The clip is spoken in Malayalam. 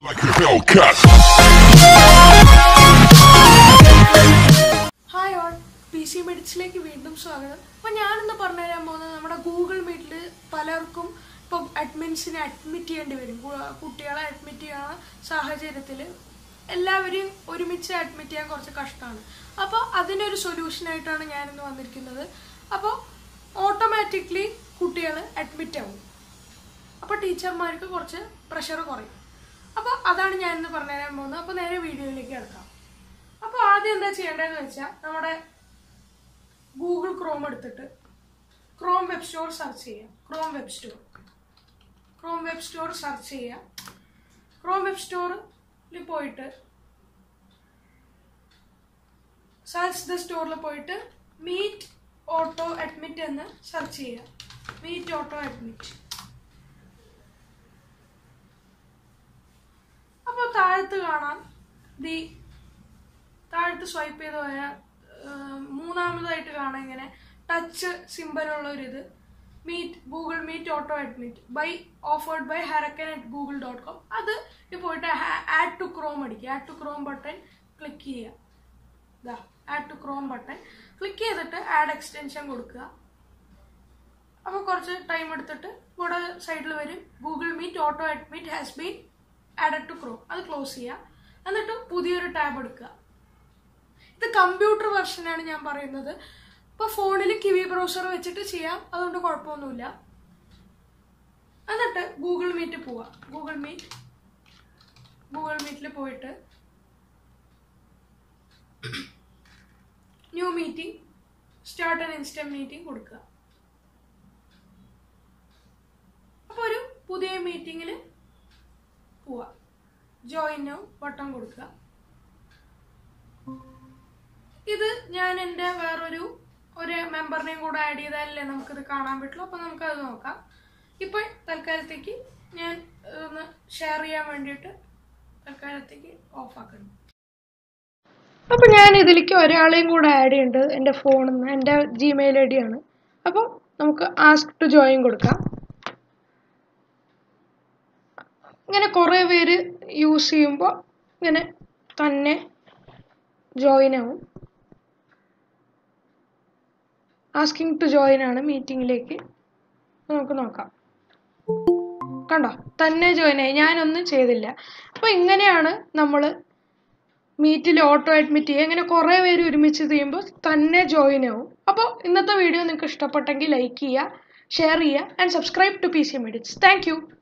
Like a Hellcat. Hi all P C മെഡിറ്റ്സിലേക്ക് വീണ്ടും സ്വാഗതം അപ്പോൾ ഞാനിന്ന് പറഞ്ഞുതരാൻ പോകുന്നത് നമ്മുടെ ഗൂഗിൾ മീറ്റിൽ പലർക്കും ഇപ്പം അഡ്മിൻസിനെ അഡ്മിറ്റ് ചെയ്യേണ്ടി വരും കു- കുട്ടികളെ അഡ്മിറ്റ് ചെയ്യുന്ന സാഹചര്യത്തിൽ എല്ലാവരെയും ഒരുമിച്ച് അഡ്മിറ്റ് ചെയ്യാൻ കുറച്ച് കഷ്ടമാണ് അപ്പോൾ അതിനൊരു സൊല്യൂഷനായിട്ടാണ് ഞാനിന്ന് വന്നിരിക്കുന്നത് അപ്പോൾ ഓട്ടോമാറ്റിക്കലി കുട്ടികൾ അഡ്മിറ്റ് ആവും അപ്പോൾ ടീച്ചർമാർക്ക് കുറച്ച് പ്രഷർ കുറയും അപ്പോൾ അതാണ് ഞാൻ ഇന്ന് പറഞ്ഞുതരാൻ പോകുന്നത് അപ്പോൾ നേരെ വീഡിയോയിലേക്ക് കിടക്കാം അപ്പോൾ ആദ്യം എന്താ ചെയ്യേണ്ടതെന്ന് വെച്ചാൽ നമ്മുടെ ഗൂഗിൾ ക്രോം എടുത്തിട്ട് ക്രോം വെബ് സ്റ്റോർ സെർച്ച് ചെയ്യാം Chrome web store Chrome web store search ചെയ്യാം ക്രോം വെബ് സ്റ്റോറിൽ പോയിട്ട് സെർച്ച് ദ സ്റ്റോറിൽ പോയിട്ട് മീറ്റ് ഓട്ടോ അഡ്മിറ്റ് എന്ന് സെർച്ച് ചെയ്യാം മീറ്റ് ഓട്ടോ അഡ്മിറ്റ് അപ്പോൾ താഴത്ത് കാണാം ദി താഴത്ത് സ്വൈപ്പ് ചെയ്ത് പോയാൽ മൂന്നാമതായിട്ട് കാണാം ഇങ്ങനെ ടച്ച് സിമ്പലുള്ള ഒരു ഇത് meet Google meet auto admit by offered by ഹരക്കൻ അറ്റ് ഗൂഗിൾ ഡോട്ട് കോം അത് ഈ പോയിട്ട് ആഡ് ടു ക്രോം അടിക്കുക add to Chrome button click ചെയ്യുക ഇതാ add to Chrome button click ചെയ്തിട്ട് ആഡ് എക്സ്റ്റൻഷൻ കൊടുക്കുക അപ്പോൾ കുറച്ച് ടൈം എടുത്തിട്ട് ഇവിടെ സൈഡിൽ വരും Google meet auto admit has been added to Chrome അത് ക്ലോസ് ചെയ്യുക എന്നിട്ട് പുതിയൊരു ടാബ് എടുക്കുക ഇത് കമ്പ്യൂട്ടർ വെർഷനാണ് ഞാൻ പറയുന്നത് ഇപ്പോൾ ഫോണിൽ കിവി ബ്രൗസർ വെച്ചിട്ട് ചെയ്യാം അതുകൊണ്ട് കുഴപ്പമൊന്നുമില്ല എന്നിട്ട് ഗൂഗിൾ മീറ്റ് പോവാം ഗൂഗിൾ മീറ്റ് ഗൂഗിൾ മീറ്റിൽ പോയിട്ട് new meeting start and instant meeting കൊടുക്കുക അപ്പോൾ ഒരു പുതിയ മീറ്റിങ്ങിൽ പോവാം ജോയിനോ ബട്ടൺ കൊടുക്കുക ഇത് ഞാൻ എൻ്റെ വേറൊരു ഒരു മെമ്പറിനെയും കൂടെ ആഡ് ചെയ്താലല്ലേ നമുക്കിത് കാണാൻ പറ്റുള്ളൂ അപ്പോൾ നമുക്കത് നോക്കാം ഇപ്പോൾ തൽക്കാലത്തേക്ക് ഞാൻ ഒന്ന് ഷെയർ ചെയ്യാൻ വേണ്ടിയിട്ട് തൽക്കാലത്തേക്ക് ഓഫാക്കുന്നു അപ്പോൾ ഞാൻ ഇതിലേക്ക് ഒരാളെയും കൂടെ ആഡ് ചെയ്യുന്നുണ്ട് എൻ്റെ ഫോണിൽ നിന്ന് എൻ്റെ ജിമെയിൽ ഐ ഡി ആണ് അപ്പോൾ നമുക്ക് ആസ്ക് ടു ജോയിൻ കൊടുക്കാം ഇങ്ങനെ കുറേ പേര് യൂസ് ചെയ്യുമ്പോൾ ഇങ്ങനെ തന്നെ ജോയിൻ ആവും ആസ്കിങ് ടു ജോയിൻ ആണ് മീറ്റിങ്ങിലേക്ക് നമുക്ക് നോക്കാം കണ്ടോ തന്നെ ജോയിൻ ആയി ഞാനൊന്നും ചെയ്തില്ല അപ്പോൾ ഇങ്ങനെയാണ് നമ്മൾ മീറ്റിൽ ഓട്ടോ അഡ്മിറ്റ് ചെയ്യുക ഇങ്ങനെ കുറേ പേര് ഒരുമിച്ച് ചെയ്യുമ്പോൾ തന്നെ ജോയിൻ ആവും അപ്പോൾ ഇന്നത്തെ വീഡിയോ നിങ്ങൾക്ക് ഇഷ്ടപ്പെട്ടെങ്കിൽ ലൈക്ക് ചെയ്യുക ഷെയർ ചെയ്യുക and subscribe to P C Medits thank U